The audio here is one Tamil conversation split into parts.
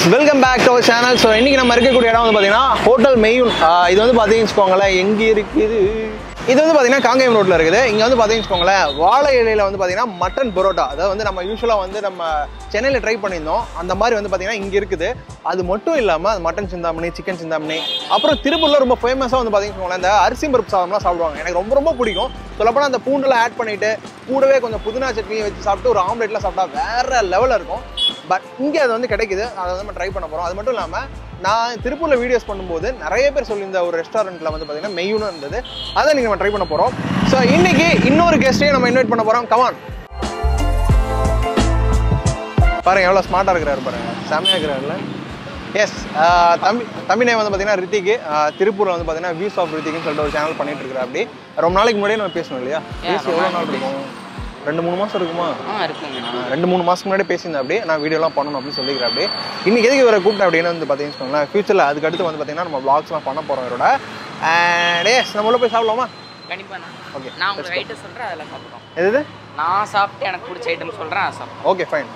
Guys welcome back to our channel so இன்னைக்கு நம்ம இருக்கக்கூடிய இடம் வந்து பார்த்தீங்கன்னா ஹோட்டல் மெய்யூன் ஆஹ் இது வந்து பார்த்தீங்கன்னு வச்சுக்கோங்களேன் எங்கே இருக்குது இது வந்து பார்த்தீங்கன்னா காங்கேயம் ரோட்டில் இருக்குது இங்கே வந்து பார்த்தீங்கன்னு வச்சுக்கோங்களேன் வாழை இலையில வந்து பார்த்தீங்கன்னா மட்டன் பரோட்டா அதாவது வந்து நம்ம யூஸ்வலாக வந்து நம்ம சென்னையில் ட்ரை பண்ணியிருந்தோம் அந்த மாதிரி வந்து பார்த்தீங்கன்னா இங்கே இருக்குது அது மட்டும் இல்லாமல் அது மட்டன் சிந்தாமணி சிக்கன் சிந்தாமணி அப்புறம் திருப்பூரில் ரொம்ப ஃபேமஸாக வந்து பார்த்தீங்கன்னு வச்சுக்கோங்களேன் இந்த அரிசி பருப்பு சாதம்லாம் சாப்பிடுவாங்க எனக்கு ரொம்ப ரொம்ப பிடிக்கும் சொல்லப்போனால் அந்த பூண்டெல்லாம் ஆட் பண்ணிட்டு கூடவே கொஞ்சம் புதினா சட்னியை வச்சு சாப்பிட்டு ஒரு ஆம்லெட்லாம் சாப்பிட்டா வேற லெவலில் இருக்கும் பட் இங்கே அது வந்து கிடைக்குது அதை வந்து நம்ம ட்ரை பண்ண போகிறோம் அது மட்டும் இல்லாமல் நான் திருப்பூரில் வீடியோஸ் பண்ணும்போது நிறைய பேர் சொல்லியிருந்த ஒரு ரெஸ்டாரண்ட்டில் வந்து பார்த்தீங்கன்னா மெய்யூன்னு இருந்தது அதை நீங்கள் நம்ம ட்ரை பண்ண போகிறோம் ஸோ இன்னைக்கு இன்னொரு கெஸ்ட்டையும் நம்ம இன்வைட் பண்ண போகிறோம் கமான் பாருங்க எவ்வளோ ஸ்மார்ட்டாக இருக்கிறாரு பாருங்க செம்மையாக இருக்கிறாருல எஸ் தம்பி தம்பி நேம் வந்து பார்த்தீங்கன்னா ரித்திக்கு திருப்பூரில் வந்து பார்த்தீங்கன்னா வியூஸ் ஆஃப் ரித்திக்னு சொல்லிட்டு ஒரு சேனல் பண்ணிட்டு இருக்கிறார் அப்படி ரொம்ப நாளைக்கு முன்னாடியே நம்ம பேசணும் இல்லையா பேசி எவ்வளோ நாள் இருக்கும் ரெண்டு மூணு மாதம் இருக்குமா ஆ இருக்குங்க ஆஹ் ரெண்டு மூணு மாதத்துக்கு முன்னாடி பேசியிருந்தேன் அப்படி நான் வீடியோலாம் பண்ணணும் அப்படின்னு சொல்லிக்கிறேன் அப்படி இன்னைக்கு எதுக்கு இவரை கூப்பிட்டேன் அப்படின்னு வந்து பார்த்தீங்கன்னு வச்சுக்கோங்களேன் ஃபியூச்சரில் அதுக்கு அடுத்து வந்து பார்த்தீங்கன்னா நம்ம vlogsலாம் பண்ண போகிறோம் இவரோட அண்ட் எஸ் நம்ம உள்ள போய் சாப்பிடலாமா கண்டிப்பா நான் ஓகே நான் உங்களுக்கு ஐட்டம் சொல்றேன் அதெல்லாம் சாப்பிடுறோம் எது நான் சாப்பிட்டு எனக்கு பிடிச்ச ஐட்டம் சொல்றேன் அதை சாப்பிடுறோம் ஓகே ஃபைன்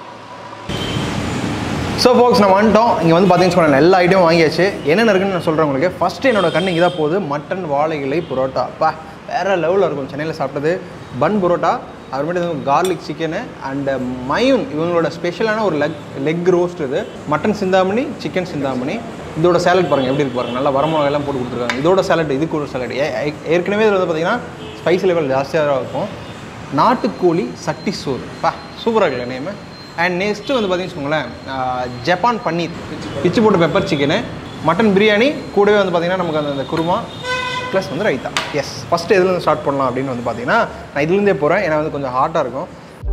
ஸோ ஃபோக்ஸ் நான் வந்துட்டோம் இங்கே வந்து பார்த்தீங்கன்னு சொன்னேன் எல்லா ஐட்டமும் வாங்கியாச்சு என்னென்ன இருக்குன்னு நான் சொல்கிறேன் உங்களுக்கு ஃபஸ்ட்டு என்னோட கண்ணு இங்கே தான் போகுது மட்டன் வாழை இலை புரோட்டா பா வேறு லெவலில் இருக்கும் சென்னையில் சாப்பிட்டது பன் புரோட்டா அப்புறமேட்டு கார்லிக் சிக்கனு அண்ட் மயூன் இவங்களோட ஸ்பெஷலான ஒரு லெக் லெக் ரோஸ்ட் இது மட்டன் சிந்தாமணி சிக்கன் சிந்தாமணி இதோட சேலட் பாருங்கள் எப்படி இருக்கு பாருங்கள் நல்லா வரமிளகா எல்லாம் போட்டு கொடுத்துருக்காங்க இதோட சேலட் இதுக்கு ஒரு சேலட் ஏற்கனவே இதில் வந்து பார்த்தீங்கன்னா ஸ்பைஸ் லெவல் ஜாஸ்தியாக இருக்கும் நாட்டுக்கோழி சட்டி சோறு பா சூப்பராக இருக்குல்ல நேமு அண்ட் நெக்ஸ்ட்டு வந்து பார்த்தீங்கன்னு வச்சுக்கோங்களேன் ஜப்பான் பன்னீர் பிச்சு போட்ட பெப்பர் சிக்கனு மட்டன் பிரியாணி கூடவே வந்து பார்த்தீங்கன்னா நமக்கு அந்த அந்த குருமா ப்ளஸ் வந்து ரைத்தா எஸ் ஃபஸ்ட்டு எதுலேருந்து ஸ்டார்ட் பண்ணலாம் அப்படின்னு வந்து பார்த்தீங்கன்னா நான் இதுலேருந்தே போகிறேன் ஏன்னா வந்து கொஞ்சம் ஹாட்டாக இருக்கும்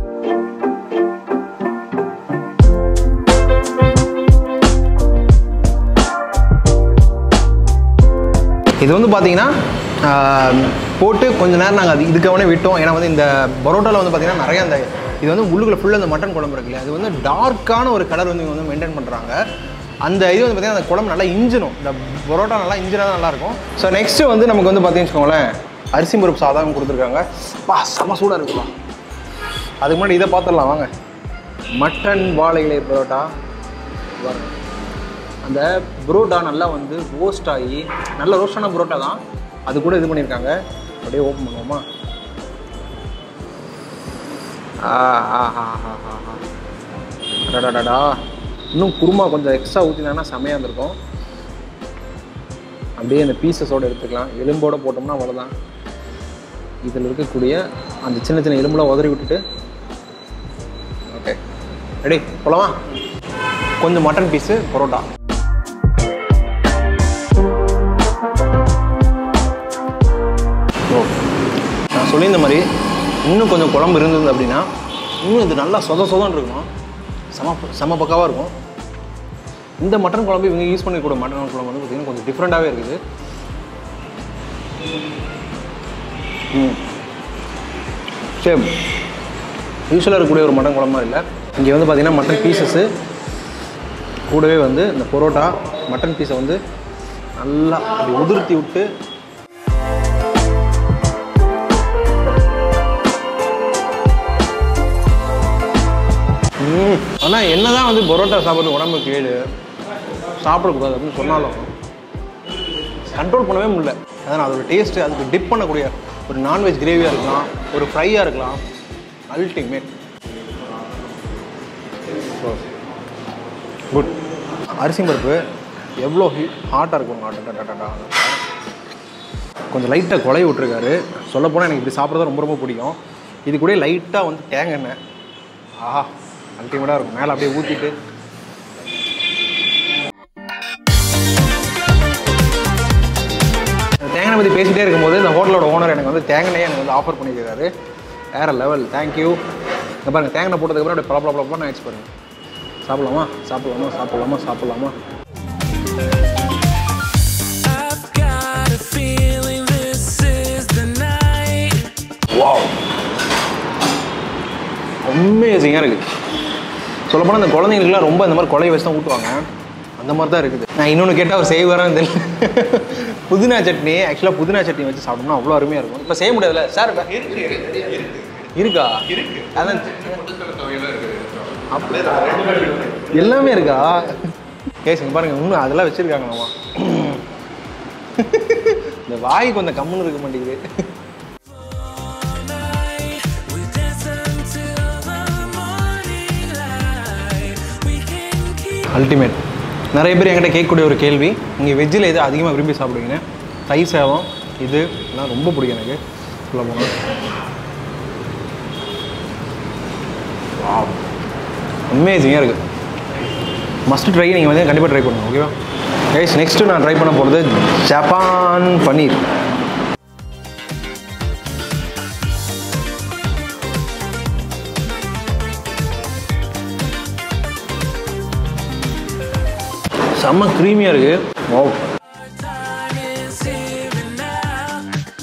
இது வந்து பார்த்தீங்கன்னா ஆஹ், போட்டு கொஞ்ச நேரம் நாங்கள் அது இதுக்காகவே விட்டோம் ஏன்னா வந்து இந்த பரோட்டாவில் வந்து பார்த்தீங்கன்னா நிறைய அந்த இது வந்து உள்ளுக்குள்ள ஃபுல்லாக அந்த மட்டன் குழம்பு இருக்குல்ல அது வந்து டார்க்கான ஒரு கலர் வந்து இவங்க வந்து மெயின்டைன் பண்ணுறாங்க அந்த இது வந்து பார்த்தீங்கன்னா அந்த குழம்பு நல்லா இஞ்சினும் இந்த பரோட்டா நல்லா இஞ்சினா தான் நல்லாயிருக்கும் ஸோ நெக்ஸ்ட்டு வந்து நமக்கு வந்து பார்த்தீங்கன்னு வச்சுக்கோங்களேன் அரிசி பருப்பு சாதம் கொடுத்துருக்காங்க பா செம சூடாக இருக்குப்பா அதுக்கு முன்னாடி இதை பார்த்துடலாம் வாங்க மட்டன் வாழை இலை பரோட்டா பாருங்க. அந்த புரோட்டா நல்லா வந்து ரோஸ்ட் ஆகி நல்ல ரோஸ்டான புரோட்டா தான் அது கூட இது பண்ணியிருக்காங்க அப்படியே ஓப்பன் பண்ணுவோமா ஆ ஆ ஆ ஆ ஆ ஆ. அடடடடா இன்னும் குருமா கொஞ்சம் எக்ஸ்ட்ரா ஊற்றினாங்கன்னா செமையாக இருந்திருக்கும் அப்படியே அந்த பீசஸோடு எடுத்துக்கலாம் எலும்போட போட்டோம்னா அவ்வளோதான் இதில் இருக்கக்கூடிய அந்த சின்ன சின்ன எலும்புலாம் உதறி விட்டுட்டு ஓகே ரெடி போலாமா கொஞ்சம் மட்டன் பீஸு பரோட்டா ஓ நான் சொல்லியிருந்த மாதிரி இன்னும் கொஞ்சம் குழம்பு இருந்தது அப்படின்னா இன்னும் இது நல்லா சொத சொதன்னு இருக்கணும் செம செம பக்காவாக இருக்கும் இந்த மட்டன் குழம்பு இவங்க யூஸ் பண்ணிக்கூட மட்டன் குழம்பு வந்து பார்த்திங்கன்னா கொஞ்சம் டிஃப்ரெண்ட்டாகவே இருக்குது ம் சரி யூஸ்வலாக இருக்கக்கூடிய ஒரு மட்டன் குழம்பா இல்லை இங்கே வந்து பார்த்திங்கன்னா மட்டன் பீசஸ்ஸு கூடவே வந்து இந்த பரோட்டா மட்டன் பீஸை வந்து நல்லா அப்படி உதிர்த்தி விட்டு ம் ஆனால் என்னதான் வந்து பரோட்டா சாப்பிட்றது உடம்பு கேடு சாப்பிடக்கூடாது அப்படின்னு சொன்னாலும் கண்ட்ரோல் பண்ணவே முடியல அதான் அதோட டேஸ்ட்டு அதுக்கு டிப் பண்ணக்கூடிய ஒரு நான்வெஜ் கிரேவியாக இருக்கலாம் ஒரு ஃப்ரையாக இருக்கலாம் அல்டிமேட் குட் அரிசி பருப்பு எவ்வளோ ஹீ ஹாட்டாக இருக்கும் ஆட்டா கொஞ்சம் லைட்டாக குலைய விட்ருக்காரு சொல்லப்போனால் எனக்கு இப்படி சாப்பிட்றது ரொம்ப ரொம்ப பிடிக்கும் இது கூட லைட்டாக வந்து தேங்காய் எண்ணெய் ஆஹா அல்டிமேட்டாக இருக்கும் மேலே அப்படியே ஊற்றிட்டு தேங்காய் பற்றி பேசிகிட்டே இருக்கும்போது இந்த ஹோட்டலோட ஓனர் எனக்கு வந்து தேங்காய் எனக்கு வந்து ஆஃபர் பண்ணியிருக்காரு வேற லெவல் தேங்க்யூ இங்கே பாருங்க தேங்காய் போட்டதுக்கப்புறம் அப்படியே பல பல பலன்னு ஆயிடுச்சு பாருங்க சாப்பிடலாமா சாப்பிடலாமா சாப்பிடலாமா சாப்பிடலாமா I've got a feeling this is the night. Wow அமேசிங்காக இருக்குது சொல்லப்போனால் இந்த குழந்தைங்களுக்குலாம் ரொம்ப இந்த மாதிரி கொலையை வச்சு தான் ஊட்டுவாங்க அந்த மாதிரி தான் இருக்குது நான் இன்னொன்று கேட்டால் அவர் செய்வாரான்னு தெரியல புதினா சட்னி ஆக்சுவலாக புதினா சட்னி வச்சு சாப்பிட்டோம்னா அவ்வளோ அருமையாக இருக்கும் இப்போ செய்ய முடியாதுல்ல சார் இருக்கா அதான் அப்படி- எல்லாமே இருக்கா கேஸ் இங்கே பாருங்கள் இன்னும் அதெல்லாம் வச்சுருக்காங்களாமா இந்த வாய் கொஞ்சம் கம்முன்னு இருக்க மாட்டேங்குது We dance until the morning light. We can keep ultimate நிறைய பேர் என்கிட்ட கேட்கக்கூடிய ஒரு கேள்வி நீங்கள் வெஜ்ஜில் எது அதிகமாக விரும்பி சாப்பிடுவீங்க தை சேவம் இது எல்லாம் ரொம்ப பிடிக்கும் எனக்கு சொல்ல போனால் அமேசிங்காக இருக்குது மஸ்ட் ட்ரை நீங்கள் வந்து கண்டிப்பாக ட்ரை பண்ணுங்க ஓகேவா கைஸ் நெக்ஸ்ட்டு நான் ட்ரை பண்ண போகிறது ஜப்பான் பன்னீர் செம்ம க்ரீமியாக இருக்குது wow time is here and now.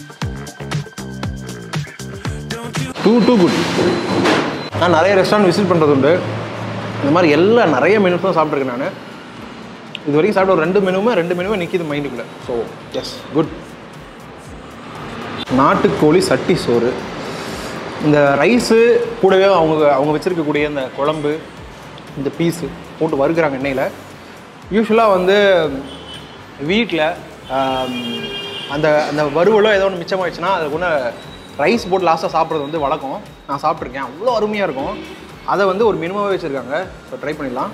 Don't you do do good நான் நிறைய ரெஸ்டாரண்ட் விசிட் பண்ணுறது உண்டு இந்த மாதிரி எல்லா நிறைய மெனுஸும் சாப்பிட்ருக்கேன் நான் இது வரைக்கும் சாப்பிட்ட ஒரு ரெண்டு மெனுமே ரெண்டு மெனுமே நிற்கிது மைண்டுக்குள்ளே ஸோ எஸ் குட் நாட்டுக்கோழி சட்டி சோறு இந்த ரைஸு கூடவே அவங்க அவங்க வச்சுருக்கக்கூடிய இந்த குழம்பு இந்த பீஸு போட்டு வறுக்கிறாங்க எண்ணெயில் யூஸ்வலாக வந்து வீட்டில் அந்த அந்த வறுவலோ ஏதோ ஒன்று மிச்சமாயிடுச்சுன்னா அதுக்கு ஒன்று ரைஸ் போட்டு லாஸ்ட்டாக சாப்பிட்றது வந்து வழக்கம் நான் சாப்பிட்ருக்கேன் அவ்வளோ அருமையாக இருக்கும் அதை வந்து ஒரு மினிமமாகவே வச்சுருக்காங்க ஸோ ட்ரை பண்ணிடலாம்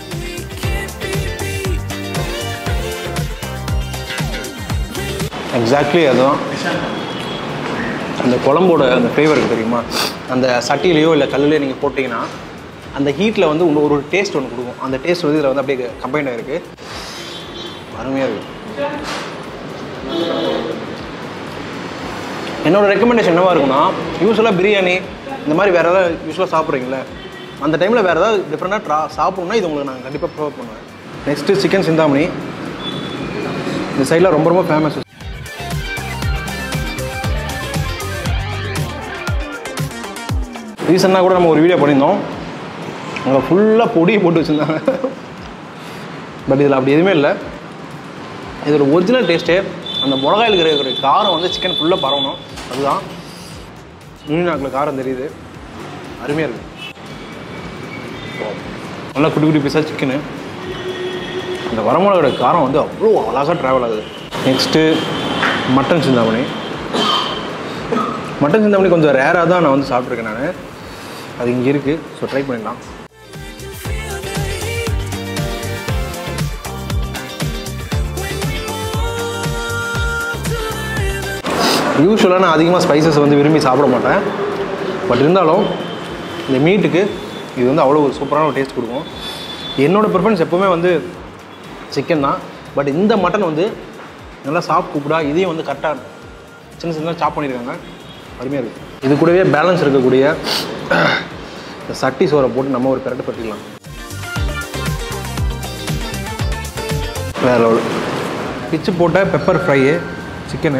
எக்ஸாக்ட்லி அதுதான் அந்த குழம்போட அந்த ஃப்ளேவர் இருக்குது தெரியுமா அந்த சட்டிலையோ இல்லை கல்லுலையோ நீங்கள் போட்டிங்கன்னா அந்த ஹீட்டில் வந்து இன்னும் ஒரு டேஸ்ட் ஒன்று கொடுக்கும் அந்த டேஸ்ட் வந்து இதில் வந்து அப்படியே கம்பைன் ஆகிருக்கு அருமையாக இருக்குது என்னோட ரெக்கமெண்டேஷன் என்னவா இருக்குன்னா யூஸ்வலாக பிரியாணி இந்த மாதிரி வேறு ஏதாவது யூஸ்வலாக சாப்பிட்றீங்களே அந்த டைமில் வேறு ஏதாவது டிஃப்ரெண்ட்டாக ட்ரா சாப்பிட்ணுன்னா இது உங்களுக்கு நான் கண்டிப்பாக ப்ரிஃபர் பண்ணுவேன் நெக்ஸ்ட்டு சிக்கன் சிந்தாமணி இந்த சைடில் ரொம்ப ரொம்ப ஃபேமஸ் ரீசெண்டாக கூட நம்ம ஒரு வீடியோ பண்ணியிருந்தோம் அங்கே ஃபுல்லாக பொடி போட்டு வச்சுருந்தாங்க பட் இதில் அப்படி எதுவுமே இல்லை இதோட ஒரிஜினல் டேஸ்ட்டே அந்த மிளகாயில் இருக்கிற காரம் வந்து சிக்கன் ஃபுல்லாக பரவணும் அதுதான் மீனாக்கில் காரம் தெரியுது அருமையாக இருக்குது நல்லா குட்டி குட்டி பீஸாக சிக்கனு அந்த வரமிளகோட காரம் வந்து அவ்வளோ அழகாக ட்ராவல் ஆகுது next mutton Chintamani mutton Chintamani கொஞ்சம் ரேராக தான் நான் வந்து சாப்பிட்ருக்கேன் நான் அது இங்கே இருக்குது ஸோ ட்ரை பண்ணிடலாம் feel the heat when we move to the rhythm? யூஸ்வலாக நான் அதிகமாக ஸ்பைசஸ் வந்து விரும்பி சாப்பிட மாட்டேன் பட் இருந்தாலும் இந்த மீட்டுக்கு இது வந்து அவ்வளோ ஒரு சூப்பரான ஒரு டேஸ்ட் கொடுக்கும் என்னோடய ப்ரிஃபரன்ஸ் எப்போவுமே வந்து சிக்கன் தான் பட் இந்த மட்டன் வந்து நல்லா சாஃப்ட் குக்குடா இதையும் வந்து கரெக்டாக சின்ன சின்னதாக சாப் பண்ணியிருக்காங்க அருமையாக இருக்குது இது கூடவே பேலன்ஸ் இருக்கக்கூடிய இந்த சட்டி சோறை போட்டு நம்ம ஒரு பெரட்டு பற்றிக்கலாம் வேற லெவல் பிச்சு போட்ட பெப்பர் ஃப்ரையு சிக்கனு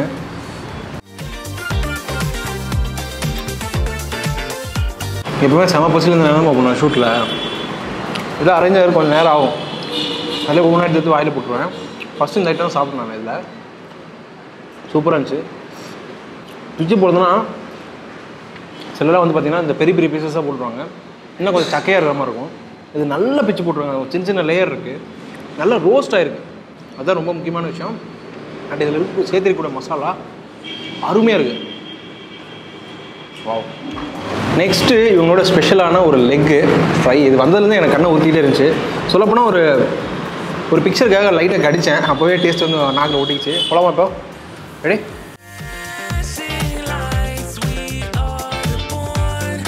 எப்பவுமே செம பசியில் இருந்த நேரம் பண்ணுவேன் ஷூட்டில் இதில் அரேஞ்ச் ஆகிற கொஞ்சம் நேரம் ஆகும் அதில் ஒவ்வொரு நேரத்தை எடுத்து வாயில் போட்டுருவேன் ஃபஸ்ட்டு இந்த ஐட்டம் சாப்பிட்டேன் நான் இதில் சூப்பராக இருந்துச்சு பிச்சு போடுறதுன்னா சிலலாம் வந்து பார்த்திங்கன்னா இந்த பெரிய பெரிய பீசஸாக போட்டுருவாங்க இன்னும் கொஞ்சம் சக்கையாக இருக்கிற மாதிரி இருக்கும் இது நல்லா பிச்சு போட்டுருவாங்க ஒரு சின்ன சின்ன லேயர் இருக்குது நல்லா ரோஸ்ட் ஆகிருக்கு அதுதான் ரொம்ப முக்கியமான விஷயம் அண்ட் இதில் இருக்கு சேர்த்திருக்கக்கூடிய மசாலா அருமையாக இருக்குது வாவ் நெக்ஸ்ட்டு இவங்களோட ஸ்பெஷலான ஒரு லெக்கு ஃப்ரை இது வந்ததுலேருந்து எனக்கு கண்ணை ஊற்றிட்டே இருந்துச்சு சொல்லப்போனால் ஒரு ஒரு பிக்சருக்காக லைட்டாக கடித்தேன் அப்போவே டேஸ்ட் வந்து நாக்கில் ஒட்டிக்கிச்சு போலாமா இப்போ ready Flashing lights, we are born.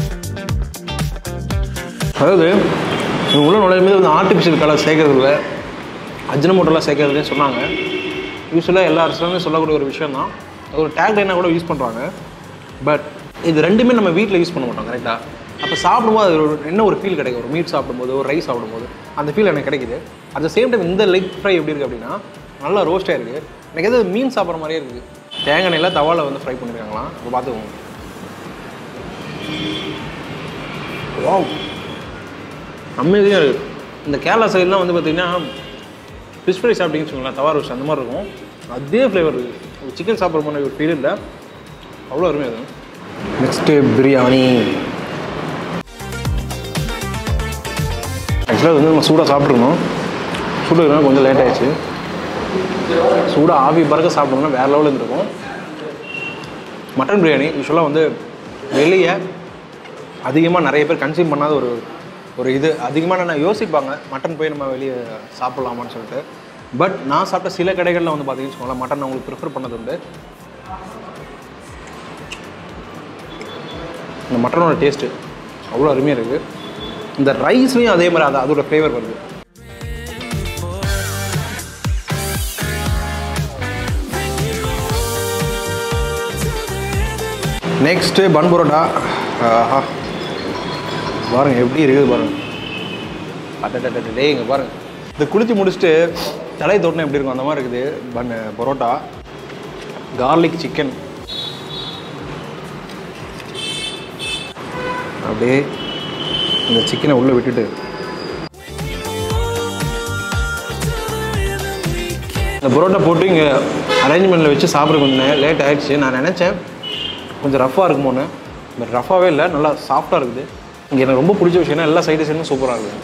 அதாவது இவங்க உள்ள நுழையும் போது வந்து ஆர்டிஃபிஷியல் கலர் சேர்க்கறது இல்லை அஜினமோட்டோலாம் சேர்க்கறதுன்னு சொன்னாங்க யூஸ்வலாக எல்லா ரெஸ்டாரண்ட்லையும் சொல்லக்கூடிய ஒரு விஷயம் தான் அது ஒரு டேக் லைனாக கூட யூஸ் பண்ணுறாங்க பட் இது ரெண்டுமே நம்ம வீட்டில் யூஸ் பண்ண மாட்டோம் கரெக்டாக அப்போ சாப்பிடும்போது அது ஒரு என்ன ஒரு ஃபீல் கிடைக்கும் ஒரு மீட் சாப்பிடும்போது ஒரு ரைஸ் சாப்பிடும்போது அந்த ஃபீல் எனக்கு கிடைக்குது அட் த சேம் டைம் இந்த லெக் ஃப்ரை எப்படி இருக்குது அப்படின்னா நல்லா ரோஸ்டாக இருக்குது எனக்கு எது மீன் சாப்பிட்ற மாதிரியே இருக்குது தேங்காய் எண்ணெயில் தவாவில் வந்து ஃப்ரை பண்ணியிருக்காங்களாம் இப்போ பார்த்துக்கோங்க வாவ் அமைதியாக இருக்குது இந்த கேரளா சைட்லாம் வந்து பார்த்திங்கன்னா ஃபிஷ் ஃப்ரை சாப்பிட்டீங்கன்னு வச்சுக்கோங்களேன் தவா ரோஸ்ட் அந்த மாதிரி இருக்கும் அதே ஃப்ளேவர் இருக்குது சிக்கன் சாப்பிட்ற மாதிரி ஒரு ஃபீல் இல்லை அவ்வளோ அருமையாக இருக்கும் நெக்ஸ்ட்டு பிரியாணி ஆக்சுவலாக வந்து நம்ம சூடாக சாப்பிட்ருந்தோம் சுடுறதுனால கொஞ்சம் லேட் ஆயிடுச்சு சூடாக ஆவி பறக்க சாப்பிட்டோம்னா வேறு லெவலில் இருந்திருக்கும் மட்டன் பிரியாணி யூஸ்வலாக வந்து வெளியே அதிகமாக நிறைய பேர் கன்சியூம் பண்ணாத ஒரு ஒரு இது அதிகமாக நான் யோசிப்பாங்க மட்டன் போய் நம்ம வெளியே சாப்பிட்லாமான்னு சொல்லிட்டு பட் நான் சாப்பிட்ட சில கடைகளில் வந்து பார்த்தீங்கன்னு வச்சுக்கோங்களேன் மட்டன் அவங்களுக்கு ப்ரிஃபர் பண்ணது உண்டு இந்த மட்டனோட டேஸ்ட்டு அவ்வளோ அருமையாக இருக்குது இந்த ரைஸ்லேயும் அதே மாதிரி அது அதோட ஃப்ளேவர் வருது நெக்ஸ்ட்டு பன் பரோட்டா ஆஹா பாருங்க எப்படி இருக்குது பாருங்க அட்டே இங்கே பாருங்க இது குளிச்சு முடிச்சுட்டு தலை தோட்டினா எப்படி இருக்கும் அந்த மாதிரி இருக்குது பன் பரோட்டா கார்லிக் சிக்கன் அப்படியே இந்த சிக்கனை உள்ளே விட்டுட்டு இந்த பரோட்டா போட்டு இங்கே அரேஞ்ச்மெண்ட்டில் வச்சு சாப்பிட கொஞ்சம் லேட் ஆயிடுச்சு நான் நினச்சேன் கொஞ்சம் ரஃப்பாக இருக்குமோன்னு பட் ரஃபாகவே இல்லை நல்லா சாஃப்டாக இருக்குது இங்கே எனக்கு ரொம்ப பிடிச்ச விஷயம்னா எல்லா சைடு சைடும் சூப்பராக இருக்குது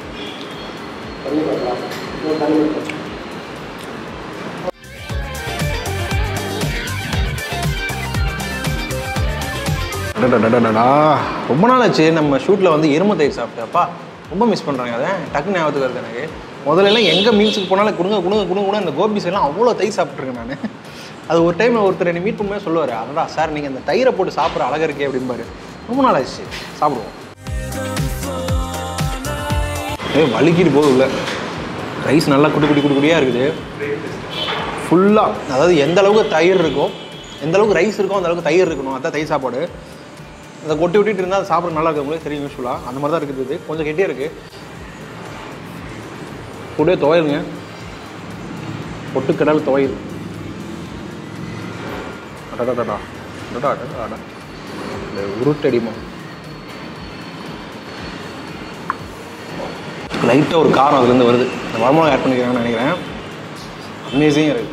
அடடடடடா. ரொம்ப நாள் ஆச்சு நம்ம ஷூட்டில் வந்து எருமை தயிர் சாப்பிட்டப்பா ரொம்ப மிஸ் பண்ணுறாங்க அதை டக்குன்னு ஞாபகத்துக்கு வருது எனக்கு முதல்ல எல்லாம் எங்கே மீல்ஸுக்கு போனாலும் கொடுங்க கொடுங்க கொடுங்க கூட இந்த கோபிஸ் எல்லாம் அவ்வளோ தயிர் சாப்பிட்ருக்கேன் நான் அது ஒரு டைம் ஒருத்தர் என்னை மீட் பண்ணும்போது சொல்லுவார் அதடா சார் நீங்கள் இந்த தயிரை போட்டு சாப்பிட்ற அழகாக இருக்கே அப்படிம்பாரு ரொம்ப நாள் ஆச்சு சாப்பிடுவோம் ஏ வலிக்கிட்டு போகுது உள்ள ரைஸ் நல்லா குட்டி குட்டி குட்டி குட்டியாக இருக்குது ஃபுல்லாக அதாவது எந்த அளவுக்கு தயிர் இருக்கோ எந்த அளவுக்கு ரைஸ் இருக்கோ அந்த அளவுக்கு தயிர் இருக்கணும் அதான் தயிர் சாப்பாடு அதை கொட்டி விட்டுட்டு இருந்தால் அது சாப்பிட நல்லா இருக்கும் தெரியும் யூஸ்ஃபுல்லாக அந்த மாதிரி தான் இருக்குது இது கொஞ்சம் கெட்டியாக இருக்குது கூடவே துவையலுங்க பொட்டுக்கடல் துவையல் அடடடடா அடடா அடடா அடா இந்த உருட்டடிமா லைட்டாக ஒரு காரம் அதுலேருந்து வருது இந்த வரமிளகா ஆட் பண்ணிக்கிறாங்கன்னு நினைக்கிறேன் அமேசிங்காக இருக்குது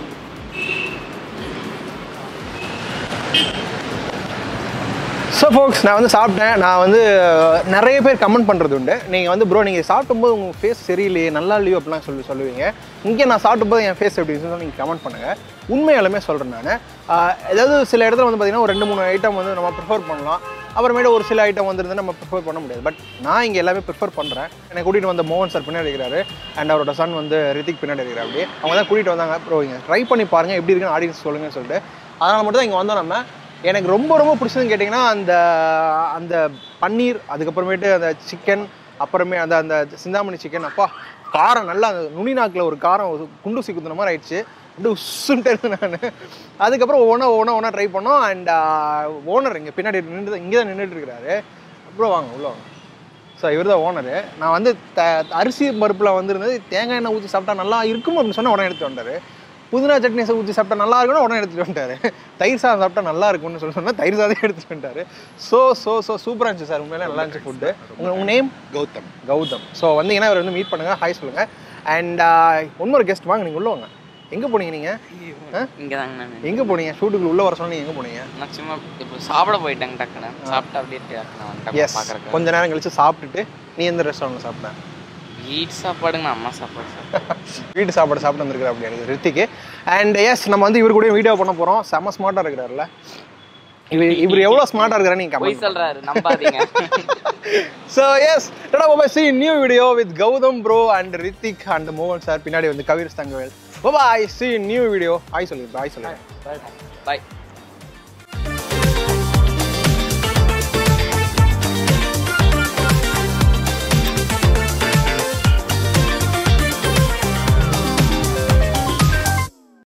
ஸோ ஃபோக்ஸ் நான் வந்து சாப்பிட்டேன் நான் வந்து நிறைய பேர் கமெண்ட் பண்ணுறது உண்டு நீங்கள் வந்து ப்ரோ நீங்கள் சாப்பிடும்போது உங்கள் ஃபேஸ் சரியில்லையே நல்லா இல்லையோ அப்படிலாம் சொல்லி சொல்லுவீங்க இங்கே நான் சாப்பிடும்போது என் ஃபேஸ் எப்படி இருந்துச்சுன்னு நீங்கள் கமெண்ட் பண்ணுங்கள் உண்மையாலுமே சொல்கிறேன் நான் ஏதாவது சில இடத்துல வந்து பார்த்திங்கன்னா ஒரு ரெண்டு மூணு ஐட்டம் வந்து நம்ம ப்ரிஃபர் பண்ணலாம் அப்புறமேட்டு ஒரு சில ஐட்டம் வந்துருந்து நம்ம ப்ரிஃபர் பண்ண முடியாது பட் நான் இங்கே எல்லாமே ப்ரிஃபர் பண்ணுறேன் என்னை கூட்டிகிட்டு வந்த மோகன் சார் பின்னாடி இருக்கிறாரு அண்ட் அவரோட சன் வந்து ரித்திக் பின்னாடி இருக்கிறார் அப்படி அவங்க தான் கூட்டிகிட்டு வந்தாங்க ப்ரோ இங்கே ட்ரை பண்ணி பாருங்கள் எப்படி இருக்குன்னு ஆடியன்ஸ் சொல்லுங்கன்னு சொல்லிட்டு அதனால் மட்டும் தான் இங்கே வந்தோம் நம்ம எனக்கு ரொம்ப ரொம்ப பிடிச்சதுன்னு கேட்டிங்கன்னா அந்த அந்த பன்னீர் அதுக்கப்புறமேட்டு அந்த சிக்கன் அப்புறமே அந்த அந்த சிந்தாமணி சிக்கன் அப்பா காரம் நல்லா அந்த நுனி நாக்கில் ஒரு காரம் ஒரு குண்டு குத்துன மாதிரி ஆயிடுச்சு அப்படியே உசுன்ட்டு நான் அதுக்கப்புறம் ஒவ்வொன்றா ஒவ்வொன்றா ஒன்றா ட்ரை பண்ணோம் அண்ட் ஓனர் இங்கே பின்னாடி நின்று இங்கே தான் நின்றுட்டு இருக்கிறாரு அப்புறம் வாங்க உள்ள வாங்க ஸோ இவர் தான் ஓனரு நான் வந்து த அரிசி பருப்பில் வந்துருந்தது தேங்காய் எண்ணெய் ஊற்றி சாப்பிட்டா நல்லா இருக்கும் அப்படின்னு சொன்னால் உடனே எடுத்துட்டு வந்தார் புதினா சட்னி ஊற்றி சாப்பிட்டா நல்லா இருக்கும்னு உடனே எடுத்துகிட்டு வந்துட்டாரு தயிர் சாதம் சாப்பிட்டா நல்லா இருக்கும்னு சொல்லி சொன்னால் தயிர் சாதம் எடுத்துகிட்டு வந்துட்டாரு ஸோ ஸோ ஸோ சூப்பராக இருந்துச்சு சார் உண்மையிலே நல்லா இருந்துச்சு ஃபுட்டு உங்கள் உங்கள் நேம் கௌதம் கௌதம் ஸோ வந்தீங்கன்னா இவர் வந்து மீட் பண்ணுங்கள் ஹாய் சொல்லுங்கள் அண்ட் இன்னொரு கெஸ்ட் வாங்க நீங்கள் உள்ள வாங்க எங்கே போனீங்க நீங்கள் இங்கே தாங்க நான் எங்கே போனீங்க ஷூட்டுக்குள்ள உள்ளே வர சொன்னீங்க எங்கே போனீங்க நான் சும்மா இப்போ சாப்பிட போயிட்டேங்க டக்குன்னு சாப்பிட்டு அப்படியே டக்குன்னு வந்துட்டேன் எஸ் பார்க்குறக்கு கொஞ்ச நேரம் கழிச்சு சாப்பிட்டுட்டு நீ எந்த ரெஸ்டாரண்ட்டில் சாப்பிட்டேன் வீட்டு சாப்பாடுங்க நான் அம்மா சாப்பாடு சாப்பிட்டேன் வீட்டு சாப்பாடு சாப்பிட்டு வந்திருக்கிற அப்படி எனக்கு ரித்திக்கு அண்ட் எஸ் நம்ம வந்து இவர் கூட வீடியோ பண்ண போகிறோம் செம்ம ஸ்மார்ட்டாக இருக்கிறாருல இவர் இவர் எவ்வளோ ஸ்மார்ட்டாக இருக்கிறாரு நீங்கள் பொய் சொல்றாரு நம்பாதீங்க ஸோ எஸ் டடா பாபா see new video with Gautham bro and Rithik and மோகன் சார் பின்னாடி வந்து Kavir Thangavel bye see new video hi சொல்லுங்க பாய் சொல்லுங்க பாய்